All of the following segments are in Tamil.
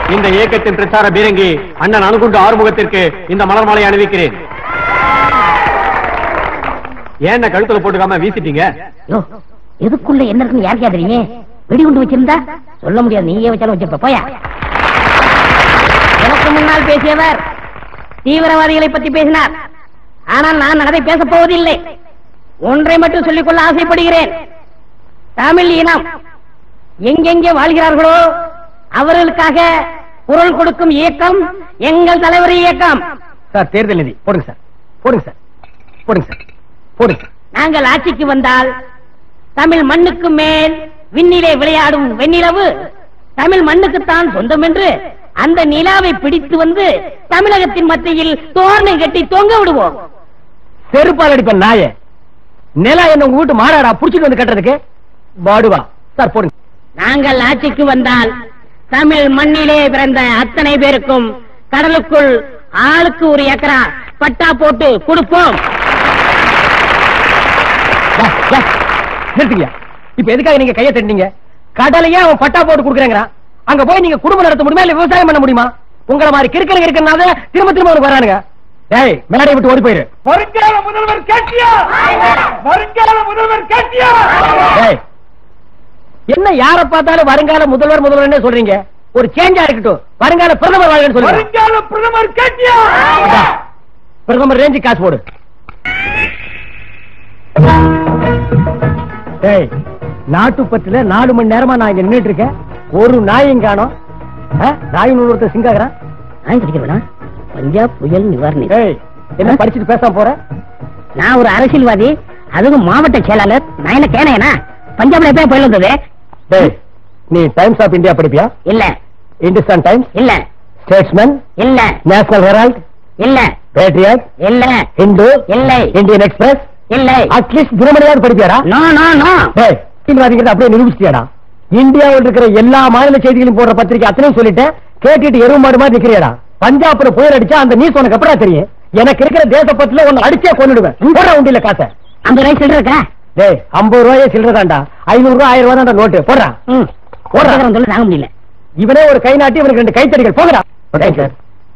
இந்த இயக்கத்தின் பிரச்சார பீரங்கி அண்ணன் அணுகுண்டு ஆறுமுகத்திற்கு இந்த மலர் மாலை அணிவிக்கிறேன் ஏன் கழுத்துல போட்டுக்காம வீசிட்டீங்க யோ எதுக்குள்ள என்ன இருக்குன்னு யாருக்கா தெரியும் வெடிகுண்டு வச்சிருந்தா சொல்ல முடியாது நீயே வச்சாலும் வச்சிருப்ப போயா எனக்கு முன்னால் பேசியவர் தீவிரவாதிகளை பற்றி பேசினார் ஆனால் நான் அதை பேசப் போவதில்லை ஒன்றை மட்டும் சொல்லிக்கொள்ள ஆசைப்படுகிறேன் தமிழ் இனம் எங்கெங்கே வாழ்கிறார்களோ அவர்களுக்காக குரல் கொடுக்கும் இயக்கம் எங்கள் தலைவர் இயக்கம் சார் தேர்தல் நிதி போடுங்க சார் போடுங்க சார் போடுங்க சார் போடுங்க சார் நாங்கள் ஆட்சிக்கு வந்தால் தமிழ் மண்ணுக்கு மேல் விண்ணிலே விளையாடும் வெண்ணிலவு தமிழ் மண்ணுக்குத்தான் சொந்தம் என்று அந்த நிலாவை பிடித்து வந்து தமிழகத்தின் மத்தியில் தோரணை கட்டி தொங்க விடுவோம் செருப்பால் அடிப்பேன் நாய நிலா என்ன உங்க வீட்டு மாடாடா புடிச்சிட்டு வந்து கட்டுறதுக்கு பாடுவா சார் போடுங்க நாங்கள் ஆட்சிக்கு வந்தால் தமிழ் மண்ணிலே பிறந்த அத்தனை பேருக்கும் கடலுக்குள் ஆளுக்கு ஒரு ஏக்கரா பட்டா போட்டு கொடுப்போம் வா, வா. நிறுத்துங்க இப்ப எதுக்காக நீங்க கையை தட்டினீங்க கடலையே அவன் பட்டா போட்டு கொடுக்குறேங்கிறான் அங்க போய் நீங்க குடும்பம் நடத்த முடியுமா இல்ல விவசாயம் பண்ண முடியுமா உங்கள மாதிரி கிறுக்கனுங்க இருக்கனால திரும்ப திரும்ப அவனுக்கு வரானுங்க டேய் மேடை விட்டு ஓடி போயிரு வருங்கால முதல்வர் கேட்டியா வருங்கால முதல்வர் கேட்டியா டேய் என்ன யார பார்த்தாலும் வருங்கால முதல்வர் முதல்வர்னே சொல்றீங்க ஒரு சேஞ்சா இருக்கட்டும் வருங்கால பிரதமர் வாழ்கன்னு சொல்லுங்க வருங்கால பிரதமர் கேட்டியா இந்தா, பிரதமர் ரேஞ்சு காசு போடு டேய் நாட்டுப்பற்றுல நாலு மணி நேரமா நான் இங்க நின்னுட்டு இருக்கேன் ஒரு நாயும் காணோம் ஆ? நாய் ஒருத்தர் சிங்காகிறான் நான் கிடைக்கிறேன் பஞ்சாப் புயல் நிவாரணி ஏய் என்ன படிச்சுட்டு பேசாம போற நான் ஒரு அரசியல்வாதி அதுவும் மாவட்ட செயலாளர் நான் என்ன கேனேனா பஞ்சாப்ல எப்ப புயல் வந்தது டேய் நீ டைம்ஸ் ஆஃப் இந்தியா படிப்பியா இல்ல இந்துஸ்தான் டைம்ஸ் இல்ல ஸ்டேட்ஸ்மேன் இல்ல நேஷனல் ஹெரால்ட் இல்ல பேட்ரியாட் இல்ல இந்து இல்லை இந்தியன் எக்ஸ்பிரஸ் இல்லை அட்லீஸ்ட் தினமணியாவது படிப்பியாடா நோ நோ நோ டேய், அரசியல்வாதிங்கிறத அப்படியே நிரூபிச்சிட்டியாடா இந்தியாவில் இருக்கிற எல்லா மாநில செய்திகளையும் போடுற பத்திரிக்கை அத்தனையும் சொல்லிட்டேன் கேட்டுட்டு எருவு மாடு மாதிரி நிக்கிறியாடா பஞ்சாப்ல புயல் அடிச்சா அந்த நியூஸ் உனக்கு எப்படா தெரியும் எனக்கு இருக்கிற தேசப்பத்துல உன்னை அடிச்சே கொன்னுடுவேன் போடா உண்டியில காசை ஐம்பது ரூபாய் சில்லற இருக்கா டேய் ஐம்பது ரூபாயே சில்லறதாண்டா ஐநூறு ரூபாய் ஆயிரம் ரூபாய் தான் நோட்டு போடுறா ம் போடுறா. ஓடுறா சொல்லி தாங்க முடியல இவனே ஒரு கை நாட்டி இவனுக்கு ரெண்டு கைத்தடிகள் போகிறா சார்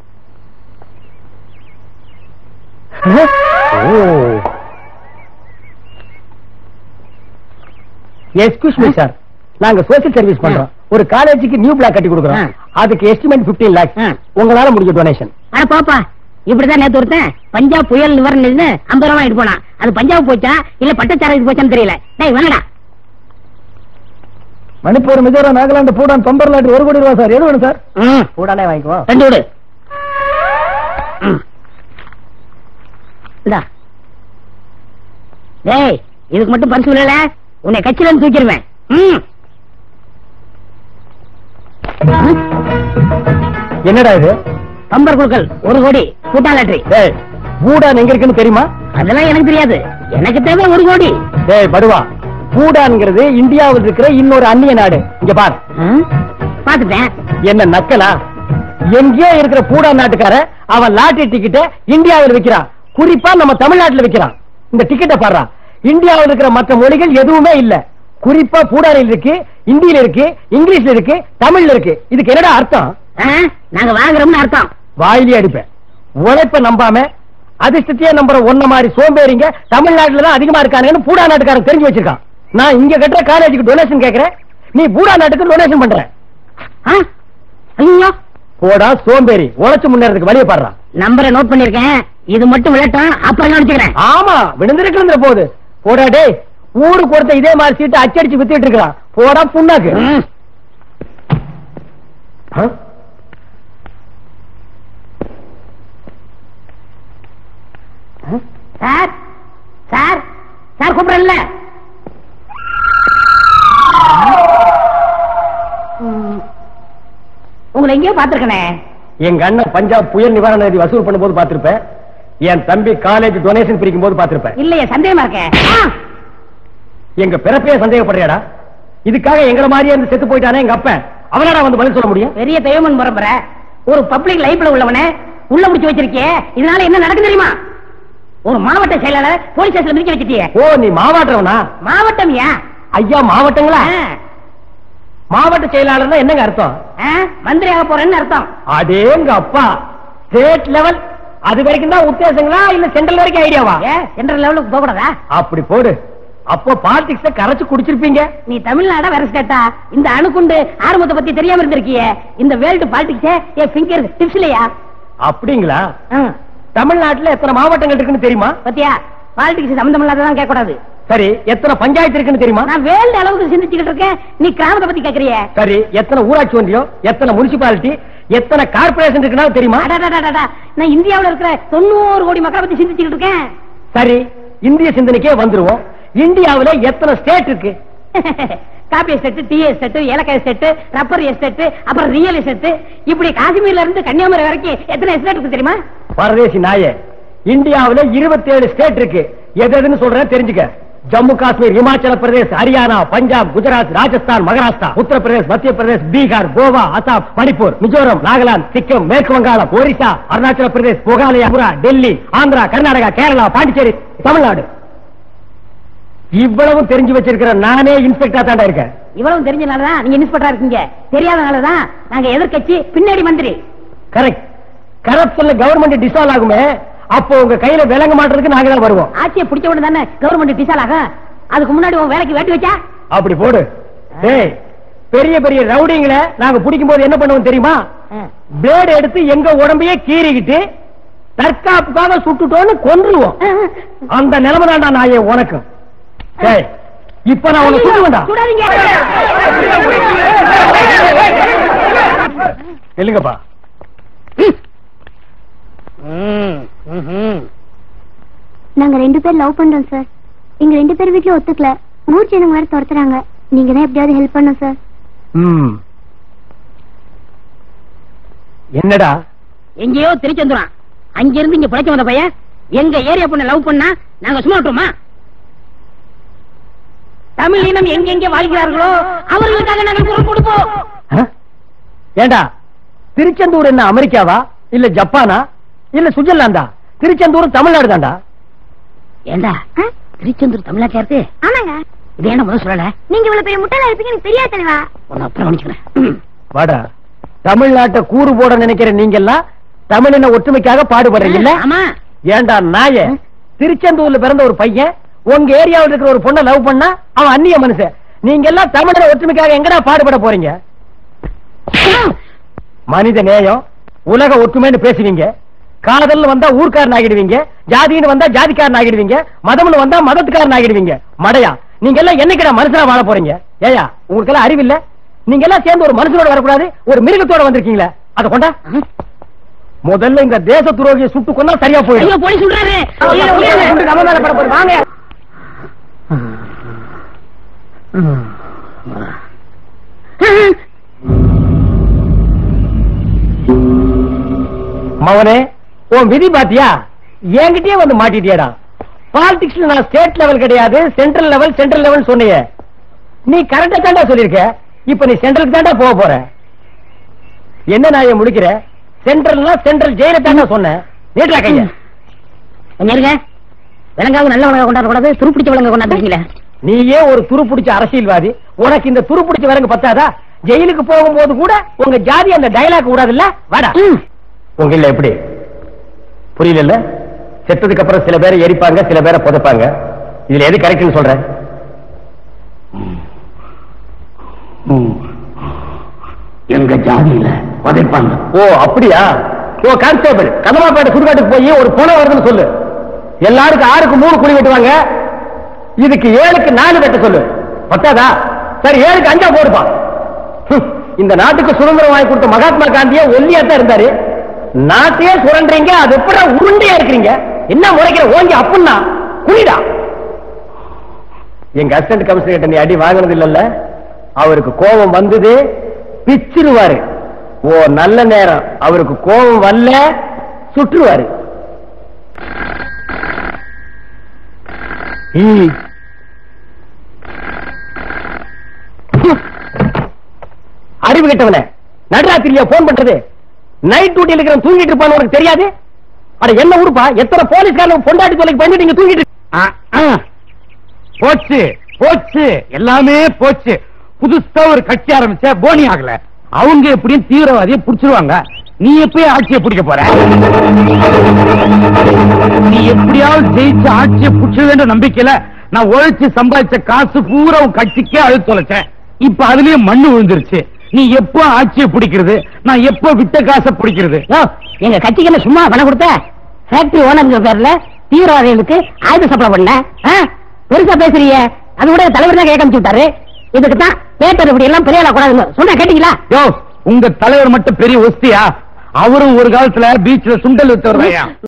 எக்ஸ்கியூஸ் மீ சார் நாங்க சோசியல் சர்வீஸ் பண்றோம் ஒரு காலேஜுக்கு நியூ பிளாக் கட்டி கொடுக்குறோம் ஆ. அதுக்கு எஸ்டிமேட் 15 லேக்ஸ் ஆ. உங்களால முடிஞ்ச டொனேஷன் அட பாப்பா இப்படிதான் நேத்து ஒருத்தன் பஞ்சாப் புயல் நிவாரணம் ஐம்பது ரூபாய் வாங்கிட்டு போனான் அது பஞ்சாப் போச்சா இல்ல பட்டச்சாரத்துக்கு போச்சான்னு தெரியல டேய் வேணடா மணிப்பூர் மிசோரம் நாகாலாந்து பூடான் தொம்பர்லாட்டு ஒரு கோடி ரூபாய் சார் எது வேணும் சார் ம் பூடானே வாங்கிக்குவோம் ரெண்டு விடு ம். இந்தா டேய் இதுக்கு மட்டும் பரிசு இல்லல உன்னை கட்சியில இருந்து தூக்கிடுவேன் ம். ம். என்னடா இது பம்பர் குழுக்கள் ஒரு கோடி கூட்டா லாட்டரி டேய் பூடான் எங்க இருக்குன்னு தெரியுமா அதெல்லாம் எனக்கு தெரியாது எனக்கு தேவை ஒரு கோடி டேய் படுவா பூடான்ங்கிறது இந்தியாவில் இருக்கிற இன்னொரு அந்நிய நாடு இங்க பார் ம்? பாத்துட்டேன் என்ன நக்கலா எங்கேயோ இருக்கிற பூடான் நாட்டுக்கார அவன் லாட்டரி டிக்கெட்ட இந்தியாவில் விக்கிறான் குறிப்பா நம்ம தமிழ்நாட்டுல விக்கிறான் இந்த டிக்கெட்டை பாடுறா இந்தியாவில் இருக்கிற மற்ற மொழிகள் எதுவுமே இல்ல குறிப்பா பூடானில் இருக்கு இந்தியில இருக்கு இங்கிலீஷ்ல இருக்கு தமிழ்ல இருக்கு இதுக்கு என்னடா அர்த்தம் ஆ? நாங்க வாங்குறோம்னு அர்த்தம் வாயிலே அடிப்பேன் உழைப்ப நம்பாம அதிர்ஷ்டத்தையே நம்புற ஒன்ன மாதிரி சோம்பேறிங்க தமிழ்நாட்டுல தான் அதிகமா இருக்கானுங்கன்னு பூடா நாட்டுக்காரன் தெரிஞ்சு வச்சிருக்கான் நான் இங்க கட்டுற காலேஜுக்கு டொனேஷன் கேக்குறேன் நீ பூடா நாட்டுக்கு டொனேஷன் பண்ற ஆ? ஐயோ போடா சோம்பேறி உழைச்சு முன்னேறதுக்கு வழியை பாடுறான் நம்பரை நோட் பண்ணிருக்கேன் இது மட்டும் விளட்டும் அப்புறம் கவனிச்சுக்கிறேன் ஆமா விழுந்திருக்கிற போகுது போடா டேய் ஊருக்கு ஒருத்தன் இதே மாதிரி சீட்டு அச்சடிச்சு வித்துட்டு இருக்கான் போடா புண்ணாக்கு ம். ஆ? சார் சார் சார் கூப்பிடல உங்களை எங்கேயோ பாத்துருக்கனே எங்க அண்ணன் பஞ்சாப் புயல் நிவாரண நிதி வசூல் பண்ணும்போது பார்த்திருப்பேன் என் தம்பி காலேஜ் டொனேஷன் பிரிக்கும் போது பார்த்திருப்பேன் இல்லையே சந்தேகமா இருக்கேன் ஆ! எங்க பிறப்பையே சந்தேகப்படுறியாடா இதுக்காக எங்கள மாதிரியே இருந்து செத்து போயிட்டானே எங்க அப்பன் அவனாடா வந்து பதில் சொல்ல முடியும் பெரிய தெய்வமன் பரம்பரை ஒரு பப்ளிக் லைஃப்ல உள்ளவனே உள்ள முடிச்சு வச்சிருக்கியே இதனால என்ன நடக்கும் தெரியுமா ஒரு மாவட்ட செயலாளர் போலீஸ் ஸ்டேஷன்ல மிதிக்க வச்சிட்டியே ஓ நீ மாவாட்டுறவனா மாவட்டம் ஏன் ஐயா மாவட்டங்களா மாவட்ட செயலாளர்னா என்னங்க அர்த்தம் ஆ, மந்திரி ஆக போறேன்னு அர்த்தம் அடேங்க அப்பா ஸ்டேட் லெவல் அது வரைக்கும் தான் உத்தேசங்களா இல்ல சென்ட்ரல் வரைக்கும் ஐடியாவா ஏ சென்ட்ரல் லெவலுக்கு போக கூடாதா அப்படி போடு அப்போ பாலிடிக்ஸ கரைச்சு குடிச்சிருப்பீங்க நீ தமிழ்நாடா வேற ஸ்டேட்டா இந்த அணுகுண்டு ஆரம்பத்தை பத்தி தெரியாம இருந்திருக்கியே இந்த வேர்ல்டு பாலிடிக்ஸ் என் ஃபிங்கர் டிப்ஸ் இல்லையா அப்படிங்களா ஆ, தமிழ்நாட்டுல எத்தனை மாவட்டங்கள் இருக்குன்னு தெரியுமா பத்தியா பாலிடிக்ஸ் சம்பந்தம் இல்லாததான் கேட்க கூடாது சரி எத்தனை பஞ்சாயத்து இருக்குன்னு தெரியுமா நான் வேர்ல்டு அளவுக்கு சிந்திச்சுக்கிட்டு இருக்கேன் நீ கிராமத்தை பத்தி கேக்குறியே சரி எத்தனை ஊராட்சி ஒன்றியம் எத்தனை முனிசிபாலிட்டி எத்தனை கார்பரேஷன் இருக்குன்னா தெரியுமா அடடடடடா, நான் இந்தியாவுல இருக்கிற தொண்ணூறு கோடி மக்களை பத்தி சிந்திச்சுக்கிட்டு இருக்கேன் சரி இந்திய சிந்தனைக்கே வந்துருவோம் இந்தியாவுல எத்தனை ஸ்டேட் இருக்கு காபி எஸ்டேட் டீ எஸ்டேட் ஏலக்காய் எஸ்டேட் ரப்பர் எஸ்டேட் அப்புறம் ரியல் எஸ்டேட் இப்படி காஷ்மீர்ல இருந்து கன்னியாகுமரி வரைக்கும் எத்தனை எஸ்டேட் இருக்கு தெரியுமா பரதேசி நாயே இந்தியாவுல 27 ஸ்டேட் இருக்கு எது எதுன்னு சொல்றேன் தெரிஞ்சுக்க ஜம்மு காஷ்மீர் இமாச்சல பிரதேஷ் ஹரியானா பஞ்சாப் குஜராத் ராஜஸ்தான் மகாராஷ்டிரா உத்தரப்பிரதேஷ் மத்திய பிரதேஷ் பீகார் கோவா அசாம் மணிப்பூர் மிசோரம் நாகாலாந்து சிக்கிம் மேற்கு வங்காளம் ஒரிசா அருணாச்சல பிரதேஷ் மேகாலயா புரா டெல்லி ஆந்திரா கர்நாடகா கேரளா பாண்டிச்சேரி தமிழ்நாடு இவ்வளவும் தெரிஞ்சு வச்சிருக்கிற நானே இன்ஸ்பெக்டரா தாண்டா இருக்கேன் இவ்வளவு தெரிஞ்சனாலதான் நீங்க இன்ஸ்பெக்டரா இருக்கீங்க தெரியாதனாலதான் நாங்க எதிர்க்கட்சி பின்னாடி மந்திரி கரெக்ட் கரப்ஷன்ல கவர்மெண்ட் டிசால்வ் ஆகுமே அப்போ உங்க கையில விளங்க மாட்டதுக்கு நாங்க தான் வருவோம் ஆட்சியை பிடிச்ச உடனே தானே கவர்மெண்ட் டிசால் ஆகும் அதுக்கு முன்னாடி உன் வேலைக்கு வேட்டு வச்சா அப்படி போடு டேய் பெரிய பெரிய ரவுடிங்களை நாங்க பிடிக்கும் போது என்ன பண்ணுவோம் தெரியுமா பிளேடு எடுத்து எங்க உடம்பையே கீறிக்கிட்டு தற்காப்புக்காக சுட்டுட்டோன்னு கொன்றுவோம் அந்த நிலைமை தான்டா நாயே உனக்கு டேய் இப்ப நான் உனக்கு சுட்டு வேண்டாம் சுடாதீங்க இல்லைங்கப்பா நாங்க ரெண்டு பேர் லவ் பண்றோம் சார் எங்க ரெண்டு பேர் வீட்லயும் ஒத்துக்கல ஊர் ஜனங்க வேற துரத்துறாங்க நீங்க தான் எப்படியாவது ஹெல்ப் பண்ணும் சார் ம் என்னடா எங்கேயோ திருச்செந்துறான் அங்க இருந்து இங்க பிழைக்க வந்த பையன் எங்க ஏரியா பொண்ண லவ் பண்ணா நாங்க சும்மா விட்டுருமா தமிழ் இனம் எங்கெங்க வாழ்கிறார்களோ அவர்களுக்காக நாங்கள் குரல் கொடுப்போம் ஆ? ஏண்டா திருச்செந்தூர் என்ன அமெரிக்காவா இல்ல ஜப்பானா இல்ல சுவிட்சர்லாந்தா திருச்செந்தூர் தமிழ்நாடு தான்டா ஏண்டா ஆ? திருச்செந்தூர் தமிழ்நாட்டில இருக்கு ஆமாங்க இது ஏன்டா முதல்ல சொல்லல நீங்க இவ்வளவு பெரிய முட்டாளா இருப்பீங்க எனக்கு தெரியாது தலைவா உன்னை அப்புறம் கவனிச்சுக்கிறேன் வாடா தமிழ்நாட்டை கூறு போட நினைக்கிற நீங்க எல்லாம் தமிழின ஒற்றுமைக்காக பாடுபடுறீங்கல்ல ஆமா ஏண்டா நாய திருச்செந்தூர்ல பிறந்த ஒரு பையன் உங்க ஏரியாவில் இருக்கிற ஒரு பொண்ணை லவ் பண்ணா அவன் அந்நிய மனுஷன் நீங்க எல்லாம் தமிழின ஒற்றுமைக்காக எங்கடா பாடுபட போறீங்க மனித நேயம் உலக ஒற்றுமைன்னு பேசுவீங்க காதல்னு வந்தா ஊர்க்காரன் ஆகிடுவீங்க ஜாதின்னு வந்தா ஜாதிக்காரன் ஆகிடுவீங்க மதம்னு வந்தா மதத்துக்காரன் ஆகிடுவீங்க மடையா நீங்க எல்லாம் என்னைக்குடா மனுஷனா வாழ போறீங்க ஏயா உங்களுக்கு எல்லாம் அறிவில்ல நீங்க எல்லாம் சேர்ந்து ஒரு மனுஷனோட வரக்கூடாது ஒரு மிருகத்தோட வந்திருக்கீங்களே அதை கொண்டா முதல்ல இந்த தேச துரோகியை சுட்டு கொண்டா சரியா ஐயோ போயிடும் போலீஸ் சொல்றாரு ஐயோ, ஐயோ, குண்டு நம்ம மேல பட போகுது. வாங்க மவனே உன் விதி பாத்தியா என்கிட்டயே வந்து மாட்டிட்டியடா பாலிடிக்ஸ்ல நான் ஸ்டேட் லெவல் கிடையாது சென்ட்ரல் லெவல் சென்ட்ரல் லெவல் சொன்னீங்க நீ கரெக்டா தாண்டா சொல்லிருக்க இப்ப நீ சென்ட்ரலுக்கு தாண்டா போக போற என்ன நான் முடிக்கிற சென்ட்ரல்னா சென்ட்ரல் ஜெயில தாண்டா சொன்னேன் நீட்டா கைய கொஞ்சம் இருங்க விலங்காவது நல்ல விலங்க கொண்டாட கூடாது துருப்பிடிச்ச விலங்க கொண்டாடுறீங்களே நீயே ஒரு துருப்பிடிச்ச அரசியல்வாதி உனக்கு இந்த துருப்பிடிச்ச விலங்கு பத்தாதா ஜெயிலுக்கு போகும்போது கூட உங்க ஜாதி அந்த டயலாக் கூடாதுல்ல வாடா உங்க இல்ல எப்படி புரியல செத்ததுக்கு அப்புறம் சில பேரை எரிப்பாங்க சில பேரை புதைப்பாங்க இதுல எது கரெக்ட்னு சொல்றேன் எங்க ஜாதியில உதைப்பாங்க ஓ அப்படியா ஓ கான்ஸ்டேபிள் கதமாப்பேட்டை சுடுகாட்டுக்கு போய் ஒரு புனை வருதுன்னு சொல்லு எல்லாருக்கும் ஆறுக்கு மூணு குழி வெட்டுவாங்க இதுக்கு ஏழுக்கு நாலு வெட்ட சொல்லு பத்தாதா சரி ஏழுக்கு அஞ்சா போடுப்பா ஹம், இந்த நாட்டுக்கு சுதந்திரம் வாங்கி கொடுத்த மகாத்மா காந்தியே ஒல்லியா தான் இருந்தாரு நாட்டையே சுரண்டுறீங்க அது எப்படி உருண்டையா இருக்கிறீங்க என்ன முறைக்கிற ஓங்கி அப்புன்னா குழிடா எங்க அசிஸ்டன்ட் கமிஷனர் கிட்ட நீ அடி வாங்கினது இல்லல்ல அவருக்கு கோபம் வந்தது பிச்சிருவாரு ஓ நல்ல நேரம் அவருக்கு கோபம் வரல சுற்றுவாரு ஈ. அறிவு கெட்டவன நடுராத்திரியா போன் பண்றது நைட் டியூட்டியில் இருக்கிற தூங்கிட்டு இருப்பான்னு உனக்கு தெரியாது அட என்ன ஊருப்பா எத்தனை போலீஸ்காரங்க பொண்டாட்டி தொலைக்கு பண்ணிட்டு இங்க தூங்கிட்டு போச்சு போச்சு எல்லாமே போச்சு புதுசா ஒரு கட்சி ஆரம்பிச்ச போனி ஆகல அவங்க எப்படியும் தீவிரவாதியை புடிச்சிருவாங்க நீ எப்பயும் ஆட்சியை பிடிக்க போற நீ எப்படியாவது ஜெயிச்சு ஆட்சியை புடிச்சிருவேன்ற நம்பிக்கையில நான் உழைச்சு சம்பாதிச்ச காசு பூரா உன் கட்சிக்கே அழுத்து தொலைச்சேன் இப்ப அதுலயே மண்ணு விழுந்துருச்சு நீ எப்போ ஆட்சியை பிடிக்கிறது நான் எப்போ விட்ட காசை பிடிக்கிறது யோ, எங்க கட்சிக்கு என்ன சும்மா பணம் கொடுத்த ஃபேக்டரி ஓனர் பேர்ல தீவிரவாதிகளுக்கு ஆயுத சப்ளை பண்ண ஆ? பெருசா பேசுறீங்க அது கூட தலைவர் தான் கேட்க விட்டாரு இதுக்கு தான் பேப்பர் இப்படி எல்லாம் பெரிய ஆளா கூடாதுன்னு சொன்னா கேட்டீங்களா யோ உங்க தலைவர் மட்டும் பெரிய ஒஸ்தியா அவரும் ஒரு காலத்துல பீச்ல சுண்டல் வித்தவர்